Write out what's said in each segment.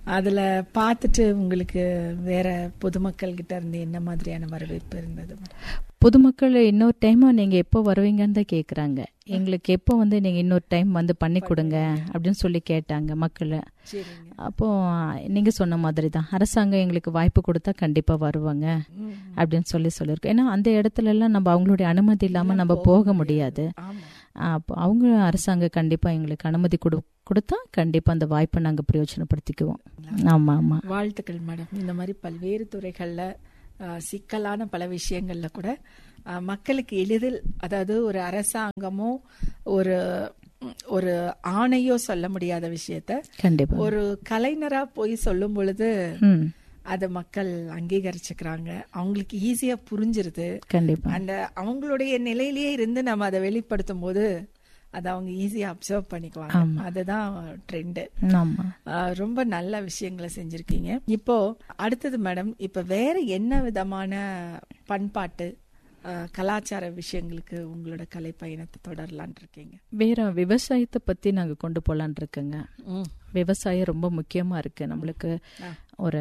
அதுல பார்த்துட்டு உங்களுக்கு வேற பொதுமக்கள் கிட்ட இருந்து என்ன மாதிரியான வரவேற்பு இருந்தது பொதுமக்கள் இன்னொரு டைம் நீங்க எப்போ வருவீங்கன்னு தான் கேக்குறாங்க எங்களுக்கு எப்போ வந்து நீங்க இன்னொரு டைம் வந்து பண்ணி கொடுங்க அப்படின்னு சொல்லி கேட்டாங்க மக்கள் சரிங்க அப்போ நீங்க சொன்ன மாதிரி தான் அரசாங்கம் எங்களுக்கு வாய்ப்பு கொடுத்தா கண்டிப்பா வருவாங்க ம். அப்படின்னு சொல்லி சொல்லியிருக்கோம் ஏன்னா அந்த இடத்துல எல்லாம் நம்ம அவங்களுடைய அனுமதி இல்லாம நம்ம போக முடியாது ஆமா அப்போ அவங்க அரசாங்கம் கண்டிப்பா எங்களுக்கு அனுமதி கொடு கொடுத்தா கண்டிப்பா அந்த வாய்ப்பை நாங்க பிரயோஜனப்படுத்திக்குவோம் ஆமா ஆமா வாழ்த்துக்கள் மேடம் இந்த மாதிரி பல்வேறு துறைகள்ல அஹ், சிக்கலான பல விஷயங்கள்ல கூட அஹ், மக்களுக்கு எளிதில் அதாவது ஒரு அரசாங்கமோ ஒரு ம், ஒரு ஆணையோ சொல்ல முடியாத விஷயத்த கண்டிப்பா ஒரு கலைஞரா போய் சொல்லும் பொழுது ம் அதை மக்கள் அங்கீகரிச்சுக்கிறாங்க அவங்களுக்கு ஈஸியா புரிஞ்சிருது கண்டிப்பா அந்த அவங்களுடைய நிலையிலேயே இருந்து நம்ம அதை வெளிப்படுத்தும் போது அதை அவங்க ஈஸியா அப்சர்வ் பண்ணிக்குவாங்க அதுதான் ட்ரெண்டு ஆமா ரொம்ப நல்ல விஷயங்களை செஞ்சிருக்கீங்க இப்போ அடுத்தது மேடம் இப்ப வேற என்ன விதமான பண்பாட்டு ஆஹ், கலாச்சார விஷயங்களுக்கு உங்களோட கலை பயணத்தை தொடரலான் இருக்கீங்க வேற விவசாயத்தை பத்தி நாங்க கொண்டு போலான் இருக்கோங்க விவசாயம் ரொம்ப முக்கியமா இருக்கு நம்மளுக்கு ஆ. ஒரு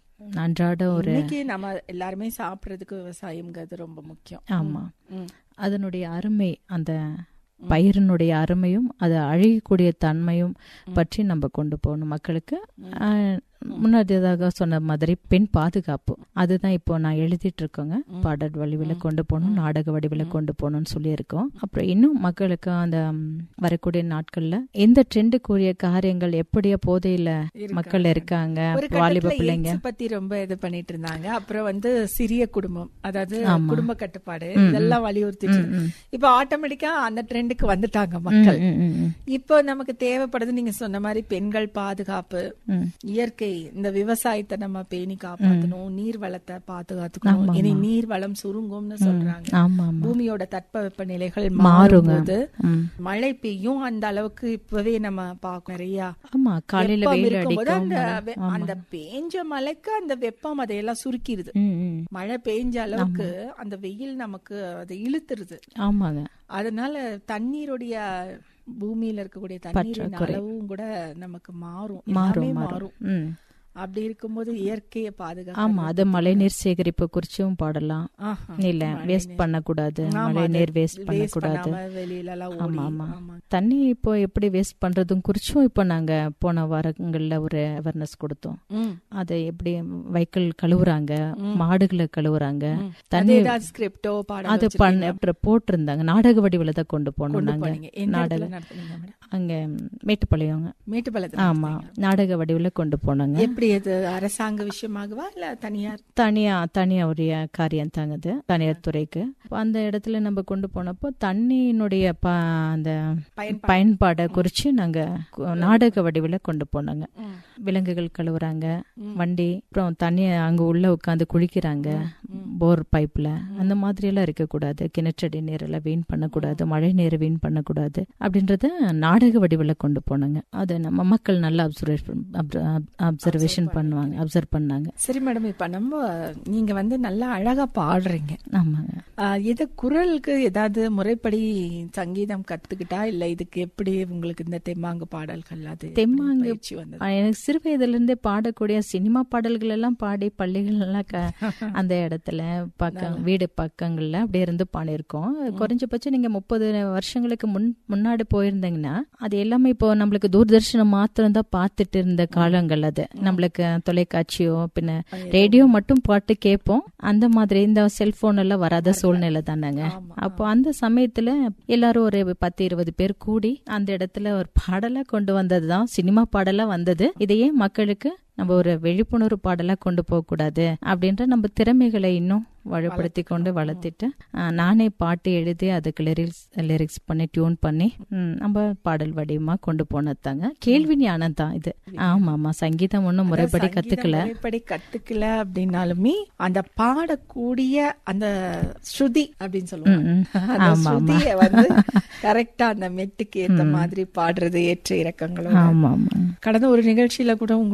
அன்றாட ஒரு இன்னைக்கு நம்ம எல்லாருமே சாப்பிடுறதுக்கு விவசாயம்ங்கிறது ரொம்ப முக்கியம் ஆமா ம். அதனுடைய அருமை அந்த பயிரினுடைய அருமையும் அது அழியக்கூடிய தன்மையும் பற்றி நம்ம கொண்டு போகணும் மக்களுக்கு ஆஹ், முன்னாடியதாக சொன்ன மாதிரி பெண் பாதுகாப்பு அதுதான் இப்போ நான் எழுதிட்டு இருக்கோங்க பாடல் வடிவில் கொண்டு போகணும் நாடக வடிவில் கொண்டு போகணும்னு சொல்லியிருக்கோம் அப்புறம் இன்னும் மக்களுக்கு அந்த ம், வரக்கூடிய நாட்கள்ல எந்த ட்ரெண்டுக்குரிய காரியங்கள் எப்படியா போதையில மக்கள் இருக்காங்க ஒரு வாலிப கட்டத்துல பிள்ளைங்க AIDS பத்தி ரொம்ப இது பண்ணிட்டு இருந்தாங்க அப்புறம் வந்து சிறிய குடும்பம் அதாவது குடும்ப கட்டுப்பாடு இதெல்லாம் வலியுறுத்திட்டு இப்ப ஆட்டோமேட்டிக்கா அந்த ட்ரெண்டுக்கு வந்துட்டாங்க மக்கள் ம், ம், ம். இப்போ நமக்கு தேவைப்படுது நீங்க சொன்ன மாதிரி பெண்கள் பாதுகாப்பு ம். இயற்கை இந்த விவசாயத்தை நம்ம பேணி காப்பாத்தணும் நீர் வளத்தை பாதுகாத்துக்கணும் இனி நீர் வளம் சுருங்கும்னு சொல்றாங்க ஆமா ஆமா பூமியோட தட்பவெப்ப நிலைகள் மாறுங்க. மாறும்போது ம். மழை பெய்யும் அந்த அளவுக்கு இப்பவே நம்ம பார்க்க நிறைய ஆமா காலையில வெப்பம் வெயில் இருக்கும்போது அடிக்கும் அந்த வெ- அந்த பேஞ்ச மழைக்கு அந்த வெப்பம் அதையெல்லாம் சுருக்கிடுது ம், ம். மழை பெய்ஞ்ச அளவுக்கு அந்த வெயில் நமக்கு அதை இழுத்துருது ஆமாங்க அதனால தண்ணீருடைய பூமியில இருக்கக்கூடிய தண்ணீரின் அளவும் கூட நமக்கு மாறும் மாறும் எல்லாமே மாறும் மாறும் ம். அப்படி இருக்கும்போது இயற்கையை பாதுகாக்க ஆமா அது மழைநீர் சேகரிப்பு குறிச்சும் பாடலாம் ஆஹா. இல்ல வேஸ்ட் பண்ணக்கூடாது ஆமா, மழை அது நீர் வேஸ்ட் waste பண்ணக்கூடாது பண்ணாம வெளியில எல்லாம் ஓடி ஆமா ஆமா ஆமா. தண்ணி இப்போ எப்படி வேஸ்ட் பண்றதும் குறிச்சும் இப்போ நாங்க போன வாரங்கள்ல ஒரு அவேர்னஸ் கொடுத்தோம் ம். அதை எப்படி வைக்கல் கழுவுறாங்க மாடுகளை கழுவுறாங்க அது தண்ணி ஏதாவது ஸ்கிரிப்டோ பாடம் அது பண்ண அப்புறம் போட்டிருந்தாங்க நாடக வடிவில் தான் கொண்டு போனோம் நாங்க போனீங்க எந்த நாடக இடத்துல நடத்துனீங்க மேடம் அங்க மேட்டுப்பாளையங்க மேட்டுப்பாளையத்துல ஆமா நாடக வடிவில் கொண்டு போனாங்க எப்படி அது அரசாங்க விஷயமாகவா இல்ல தனியார் தனியா தனியா உரிய காரியம் தாங்குது தனியார் துறைக்கு அப்ப அந்த இடத்துல நம்ம கொண்டு போனப்போ தண்ணியினுடைய ப- அந்த பயன்பாடு. பயன்பாடை குறிச்சு நாங்க கு- நாடக வடிவில் கொண்டு போனாங்க ம். விலங்குகள் கழுவுறாங்க வண்டி அப்புறம் தண்ணிய அங்க உள்ள உட்காந்து குளிக்கிறாங்க போர் பைப்ல அந்த மாதிரி எல்லாம் இருக்கக்கூடாது கிணற்றடி நீரெல்லாம் வீண் பண்ணக்கூடாது மழை நீரை வீண் பண்ணக்கூடாது அப்படின்றத நாடக வடிவில் கொண்டு போனாங்க அதை நம்ம மக்கள் நல்லா அப்சர்வேஷன் அப்சர்வேஷன் பண்ணுவாங்க அப்சர்வ் பண்ணாங்க சரி மேடம் இப்ப நம்ம நீங்க வந்து நல்லா அழகா பாடுறீங்க ஆமாங்க ஆஹ் இது குரலுக்கு ஏதாவது முறைப்படி சங்கீதம் கத்துக்கிட்டா இல்ல இதுக்கு எப்படி உங்களுக்கு இந்த தெம்மாங்கு பாடல்கள் அது எப்படி தெம்மாங்கு பயிற்சி வந்தது ஆ, எனக்கு சிறு வயதுல இருந்தே பாடக்கூடிய சினிமா பாடல்கள் எல்லாம் பாடி பள்ளிகள் எல்லாம் க- அந்த இடத்துல பக்கம் வீடு பக்கங்கள்ல அப்படியே இருந்து பாடியிருக்கோம் குறைஞ்சபட்சம் நீங்க முப்பது வருஷங்களுக்கு முன் முன்னாடி போயிருந்தீங்கன்னா அது எல்லாமே இப்போ நம்மளுக்கு தூர்தர்ஷனம் மாத்திரம் தான் பார்த்துட்டு இருந்த காலங்கள் அது நம்மளுக்கு தொலைக்காட்சியோ பின்ன ரேடியோ மட்டும் பாட்டு கேட்போம் அந்த மாதிரி இந்த செல்போன் எல்லாம் வராத சூழ்நிலை தானேங்க ஆமா. அப்போ அந்த சமயத்துல எல்லாரும் ஒரு பத்து இருபது பேர் கூடி அந்த இடத்துல ஒரு பாடலா கொண்டு வந்ததுதான் சினிமா பாடலா வந்தது இதையே மக்களுக்கு நம்ம ஒரு விழிப்புணர்வு பாடலா கொண்டு போக கூடாது அப்படின்ற நம்ம திறமைகளை இன்னும் வளப்படுத்தி கொண்டு வளர்த்திட்டு ஆ, நானே பாட்டு எழுதி அதுக்கு லிரிக்ஸ் லிரிக்ஸ் பண்ணி டியூன் பண்ணி ம், நம்ம பாடல் வடிவமா கொண்டு போனதாங்க கேள்வி ஞானம் தான் இது ஆமா ஆமா சங்கீதம் ஒன்றும் முறைப்படி சங்கீதம் கத்துக்கல முறைப்படி கத்துக்கல அப்படின்னாலுமே அந்த பாடக்கூடிய அந்த ஸ்ருதி அப்படின்னு சொல்லுவாங்க ம், ம். அந்த ஆமா, ஆமா. ஸ்ருதிய வந்து கரெக்டா அந்த மெட்டுக்கு ஏத்த மாதிரி பாடுறது ஏற்ற இறக்கங்களோட ஆமா ஆமா கடந்த ஒரு நிகழ்ச்சியில கூட உங்களுடைய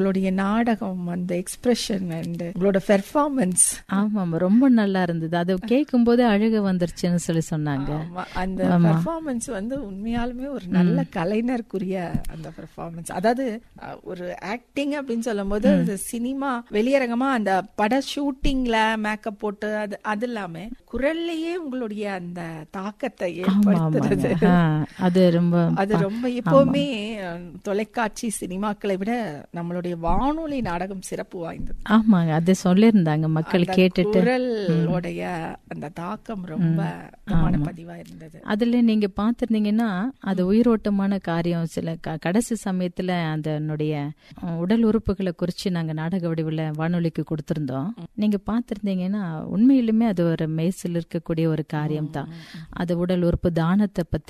நாடகம் அந்த எக்ஸ்பிரஷன் அண்ட் உங்களோட பெர்ஃபார்மன்ஸ் ஆமாம் ரொம்ப நல்லா இருந்தது அது கேட்கும் போது அழுக வந்துருச்சுன்னு சொல்லி சொன்னாங்க அந்த பெர்ஃபார்மன்ஸ் வந்து உண்மையாலுமே ஒரு நல்ல கலைஞருக்குரிய அந்த பெர்ஃபார்மன்ஸ் அதாவது அஹ், ஒரு ஆக்டிங் அப்படின்னு சொல்லும் போது இந்த சினிமா வெளியரங்கமா அந்த பட ஷூட்டிங்ல மேக்கப் போட்டு அது அது இல்லாம குரல்லையே உங்களுடைய அந்த தாக்கத்தை ஏற்படுத்துறது ஆ, அது ரொம்ப அது ரொம்ப எப்பவுமே அஹ், தொலைக்காட்சி சினிமாக்களை விட நம்மளுடைய வானொலி நாடகம் சிறப்பு வாய்ந்தது ஆமாங்க அது சொல்லியிருந்தாங்க மக்கள் அந்த கேட்டுட்டு குரலோடைய அந்த தாக்கம் ரொம்ப முக்கியமான பதிவா இருந்தது அதுல நீங்க பாத்திருந்தீங்கன்னா அது உயிரோட்டமான காரியம் சில க- கடைசி சமயத்துல அதனுடைய அஹ், உடல் உறுப்புகளை குறிச்சு நாங்க நாடக வடிவில் வானொலிக்கு கொடுத்திருந்தோம் நீங்க பாத்திருந்தீங்கன்னா உண்மையிலுமே அது ஒரு மெய்சில் இருக்கக்கூடிய ஒரு காரியம் தான் அது உடல் உறுப்பு தானத்தை பத்தி